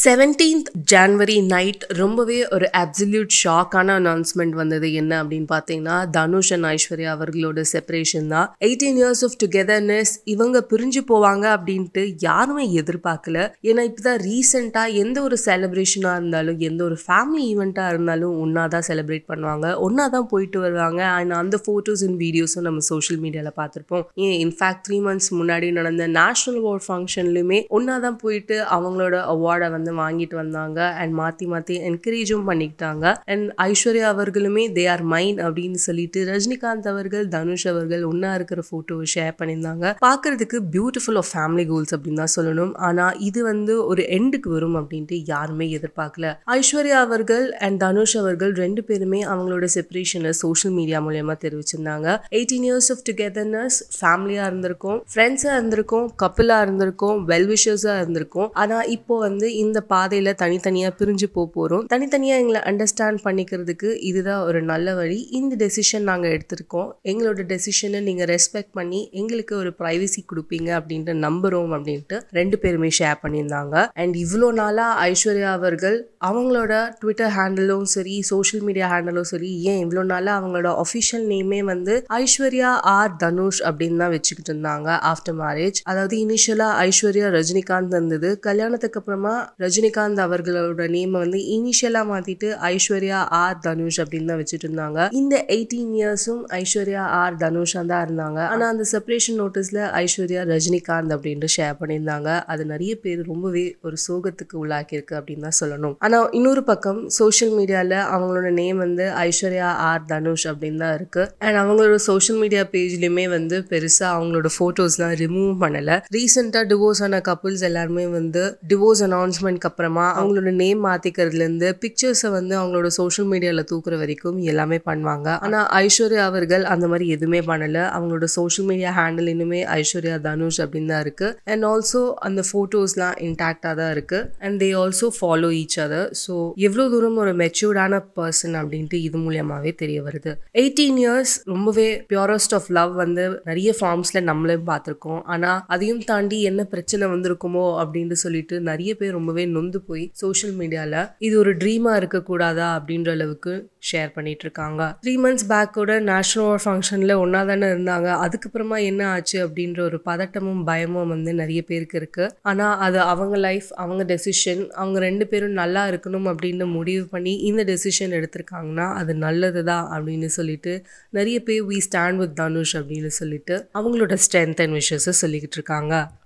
seventeenth January night ரொம்பவே ஒரு absolute ஷாக்கான announcement வந்தது என்ன அப்படின்னு பார்த்தீங்கன்னா தனுஷ் அண்ட் ஐஸ்வர்யா அவர்களோட செப்பரேஷன் தான் எயிட்டீன் இயர்ஸ் ஆஃப் டுகெதர்னஸ் இவங்க பிரிஞ்சு போவாங்க அப்படின்ட்டு யாருமே எதிர்பார்க்கல ஏன்னா இப்போதான் ரீசெண்டாக எந்த ஒரு செலிப்ரேஷனாக இருந்தாலும் எந்த ஒரு ஃபேமிலி ஈவெண்ட்டாக இருந்தாலும் ஒன்றா தான் செலிப்ரேட் பண்ணுவாங்க ஒன்றா தான் போயிட்டு வருவாங்க அண்ட் அந்த ஃபோட்டோஸ் அண்ட் வீடியோஸும் நம்ம சோஷியல் மீடியாவில் பார்த்துருப்போம் ஏன் இன்ஃபேக்ட் த்ரீ மந்த்ஸ் முன்னாடி நடந்த நேஷனல் அவார்ட் ஃபங்க்ஷன்லையுமே ஒன்றா தான் போயிட்டு அவங்களோட அவார்டை வந்து வாங்கிட்டு வந்தாங்க அண்ட் மாற்றி மாற்றி என்கரேஜும் பண்ணிக்கிட்டாங்க அண்ட் ஐஸ்வர்யா அவர்களுமே தே ஆர் மைன் அப்படின்னு சொல்லிட்டு ரஜினிகாந்த் அவர்கள் தனுஷ் அவர்கள் ஒன்றா இருக்கிற ஃபோட்டோவை ஷேர் பண்ணியிருந்தாங்க பார்க்கறதுக்கு பியூட்டிஃபுல் ஆஃப் ஃபேமிலி கோல்ஸ் அப்படின்னு தான் சொல்லணும் ஆனால் இது வந்து ஒரு எண்டுக்கு வரும் அப்படின்ட்டு யாருமே எதிர்பார்க்கல ஐஸ்வர்யா அவர்கள் அண்ட் தனுஷ் அவர்கள் ரெண்டு பேருமே அவங்களோட செப்பரேஷனை சோஷியல் மீடியா மூலயமா தெரிவிச்சிருந்தாங்க எயிட்டீன் இயர்ஸ் ஆஃப் டுகெதர்னஸ் ஃபேமிலியாக இருந்திருக்கும் ஃப்ரெண்ட்ஸாக இருந்திருக்கும் கப்பிளாக இருந்திருக்கும் வெல்விஷர்ஸாக இருந்திருக்கும் ஆனால் இப்போ வந்து இந்த பாதையில் தனித்தனியாக பிரிஞ்சு போக போகிறோம் தனித்தனியாக எங்களை அண்டர்ஸ்டாண்ட் பண்ணிக்கிறதுக்கு இதுதான் ஒரு நல்ல வழி இந்த டெசிஷன் நாங்கள் எடுத்திருக்கோம் எங்களோட டெசிஷனை நீங்கள் ரெஸ்பெக்ட் பண்ணி எங்களுக்கு ஒரு ப்ரைவசி கொடுப்பீங்க அப்படின்ட்டு நம்புகிறோம் அப்படின்ட்டு ரெண்டு பேருமே ஷேர் பண்ணியிருந்தாங்க அண்ட் இவ்வளோ நாளாக ஐஸ்வர்யா அவர்கள் அவங்களோட ட்விட்டர் ஹேண்டலும் சரி சோஷியல் மீடியா ஹேண்டலும் சரி ஏன் இவ்வளோ நாளாக அவங்களோட ஒஃபிஷியல் நேமே வந்து ஐஸ்வர்யா ஆர் தனுஷ் அப்படின்னு தான் வச்சுக்கிட்டு இருந்தாங்க ஆஃப்டர் மேரேஜ் அதாவது இனிஷியலாக ஐஸ்வர்யா ரஜினிகாந்த் இருந்தது கல்யாணத்துக்கு அப்புறமா ரஜினிகாந்த் அவர்களோட நேமை வந்து இனிஷியலாக மாற்றிட்டு ஐஸ்வர்யா ஆர் தனுஷ் அப்படின்னு தான் வச்சுட்டு இருந்தாங்க இந்த எயிட்டீன் இயர்ஸும் ஐஸ்வர்யா ஆர் தனுஷா தான் இருந்தாங்க ஆனால் அந்த செப்பரேஷன் நோட்டீஸில் ஐஸ்வர்யா ரஜினிகாந்த் அப்படின்ட்டு ஷேர் பண்ணியிருந்தாங்க அது நிறைய பேர் ரொம்பவே ஒரு சோகத்துக்கு உள்ளாக்கியிருக்கு அப்படின்னு தான் சொல்லணும் ஆனால் இன்னொரு பக்கம் சோஷியல் மீடியாவில் அவங்களோட நேம் வந்து ஐஸ்வர்யா ஆர் தனுஷ் அப்படின்னு தான் இருக்கு அண்ட் அவங்களோட சோஷியல் மீடியா பேஜ்லையுமே வந்து பெருசாக அவங்களோட ஃபோட்டோஸ்லாம் ரிமூவ் பண்ணலை ரீசெண்டாக டிவோர்ஸ் ஆன கப்புள்ஸ் எல்லாருமே வந்து டிவோர்ஸ் அனௌன்ஸ்மெண்ட்க்கு அப்புறமா அவங்களோட நேம் மாற்றிக்கிறதுலேருந்து பிக்சர்ஸை வந்து அவங்களோட சோஷியல் மீடியாவில் தூக்குற வரைக்கும் எல்லாமே பண்ணுவாங்க ஆனால் ஐஸ்வர்யா அவர்கள் அந்த மாதிரி எதுவுமே பண்ணலை அவங்களோட சோஷியல் மீடியா ஹேண்டில் இன்னுமே ஐஸ்வர்யா தனுஷ் அப்படின்னு தான் இருக்கு அண்ட் ஆல்சோ அந்த ஃபோட்டோஸ்லாம் இன்டாக்டாக தான் இருக்கு and they also follow each other so எவ்வளோ தூரம் ஒரு மெச்சூர்டான பர்சன் அப்படின்ட்டு இது மூலியமாகவே தெரிய வருது எயிட்டீன் இயர்ஸ் ரொம்பவே பியூரஸ்ட் ஆஃப் லவ் வந்து நிறைய ஃபார்ம்ஸில் நம்மளே பார்த்துருக்கோம் ஆனால் அதையும் தாண்டி என்ன பிரச்சனை வந்திருக்குமோ அப்படின்னு சொல்லிட்டு நிறைய பேர் ரொம்பவே நொந்து போய் சோஷியல் மீடியாவில் இது ஒரு ட்ரீமாக இருக்கக்கூடாதா அப்படின்ற அளவுக்கு ஷேர் பண்ணிட்டு இருக்காங்க த்ரீ மந்த்ஸ் பேக்கோட நேஷனல் அவார்ட் ஃபங்க்ஷனில் ஒன்றா தானே இருந்தாங்க அதுக்கப்புறமா என்ன ஆச்சு அப்படின்ற ஒரு பதட்டமும் பயமும் வந்து நிறைய பேருக்கு இருக்கு ஆனால் அது அவங்க லைஃப் அவங்க டெசிஷன் அவங்க ரெண்டு பேரும் நல்லா இருக்கணும் அப்படின்னு முடிவு பண்ணி இந்த டெசிஷன் எடுத்திருக்காங்கன்னா அது நல்லது தான் அப்படின்னு சொல்லிட்டு நிறைய பேர் வி ஸ்டாண்ட் வித் தனுஷ் அப்படின்னு சொல்லிட்டு அவங்களோட ஸ்ட்ரென்த் அண்ட் விஷஸை சொல்லிக்கிட்டு இருக்காங்க